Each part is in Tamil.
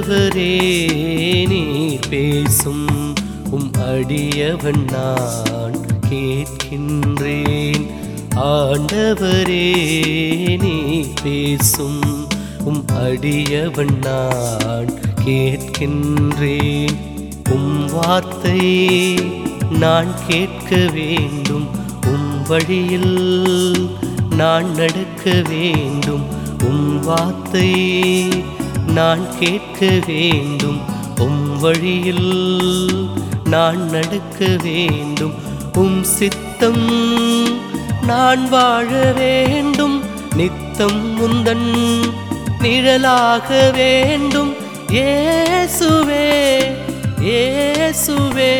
ஆண்டவரே நீர் பேசும் உம் அடியவன் நான் கேட்கின்றேன் ஆண்டவரே நீர் பேசும் உம் அடியவன் நான் கேட்கின்றேன் உம் வார்த்தை நான் கேட்க வேண்டும் உம் வழியில் நான் நடக்க வேண்டும் உம் வார்த்தை நான் கேட்க வேண்டும் உம் வழியில் நான் நடக்க வேண்டும் உம் சித்தம் நான் வாழ வேண்டும் நித்தம் முந்தன் நிழலாக வேண்டும் இயேசுவே இயேசுவே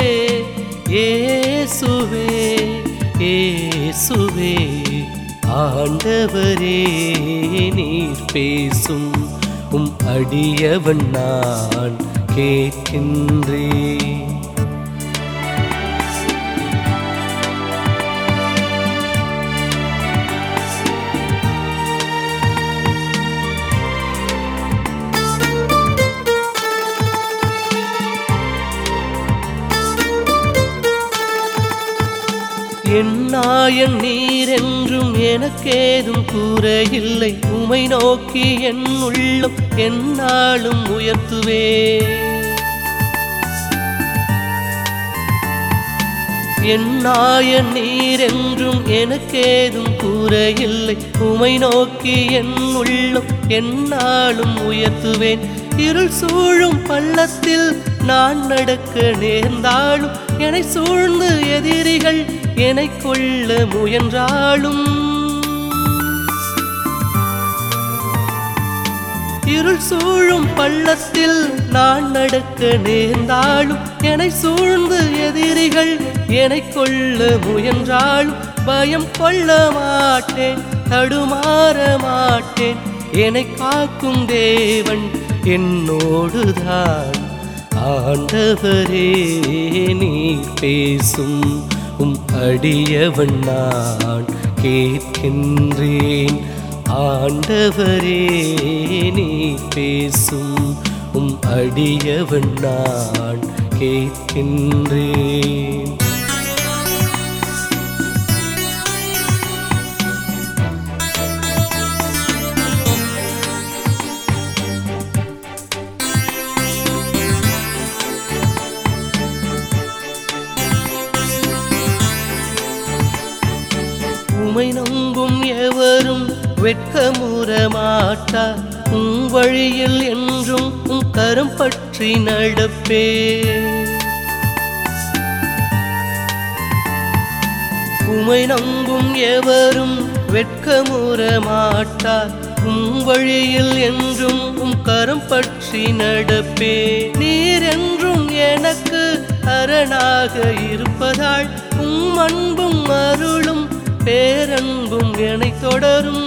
இயேசுவே இயேசுவே ஆண்டவரே நீர் பேசும் உம் அடியவன் நான் கேட்கின்றேன் என் நாயன் நீர் என்றும் எனக்கேதும் கூறையில்லை உமை நோக்கி என் உள்ளம் என்னாலும் உயர்த்துவே என் நாயன் நீர் என்றும் எனக்கேதும் கூறையில்லை உமை நோக்கி என் உள்ளம் என்னாலும் உயர்த்துவேன் இருள் சூழும் பள்ளத்தில் நான் நடக்க நேர்ந்தாலும் என்னை சூழ்ந்து எதிரிகள் என்னை கொள்ள முயன்றாலும் இருள் சூழும் பள்ளத்தில் நான் நடக்க நேர்ந்தாலும் என்னை சூழ்ந்து எதிரிகள் என்னை கொள்ள முயன்றாலும் பயம் கொள்ள மாட்டேன் தடுமாற மாட்டேன் என்னை காக்கும் தேவன் என்னோடுதான் ஆண்டவரே நீர் பேசும் உம் அடியவன் நான் கேட்கின்றேன் ஆண்டவரே நீ பேசும் உம் அடியவன் நான் கேட்கின்றேன் உமை நம்பும் எவரும் வெட்கமுற மாட்டார் உம் வழியில் என்றும் உம் கரம் பற்றி நடப்பே உமை நம்பும் எவரும் வெட்கமுற மாட்டார் உம் வழியில் என்றும் உம் கரம் பற்றி நடப்பே நீர் என்றும் எனக்கு அரணாக இருப்பதால் உம் அன்பும் அருளும் பேரன்பும் என்னை தொடரும்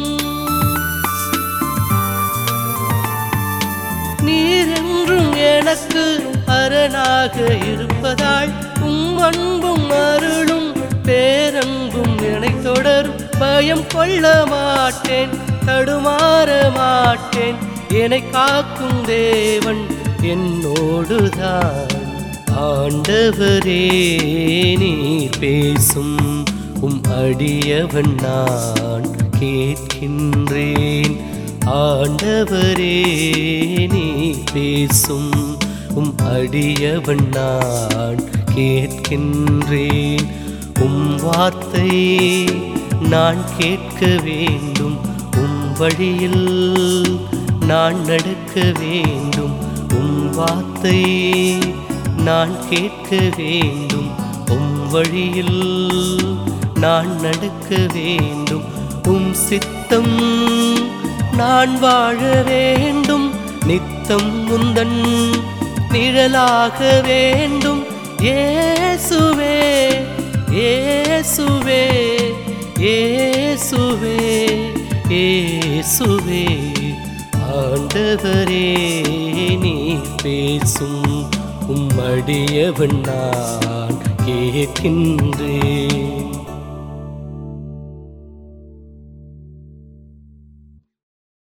நீர் என்றும் எனக்கு அரணாக இருப்பதால் உம் அன்பும் அருளும் பேரன்பும் என்னை தொடரும் பயம் கொள்ள மாட்டேன் தடுமாற மாட்டேன் என்னை காக்கும் தேவன் என்னோடுதான் ஆண்டவரே நீர் பேசும் உம் அடியவன் நான் கேட்கின்றேன் ஆண்டவரே நீ பேசும் உம் அடியவன் நான் கேட்கின்றேன் உம் வார்த்தை நான் கேட்க வேண்டும் உம் வழியில் நான் நடக்க வேண்டும் உம் வார்த்தை நான் கேட்க வேண்டும் உம் வழியில் நான் நடக்க வேண்டும் உம் சித்தம் நான் வாழ வேண்டும் நித்தம் முந்தன் நிழலாக வேண்டும் இயேசுவே இயேசுவே இயேசுவே இயேசுவே ஆண்டவரே நீ பேசும் உம்மடியவன் நான் கேட்கின்றேன்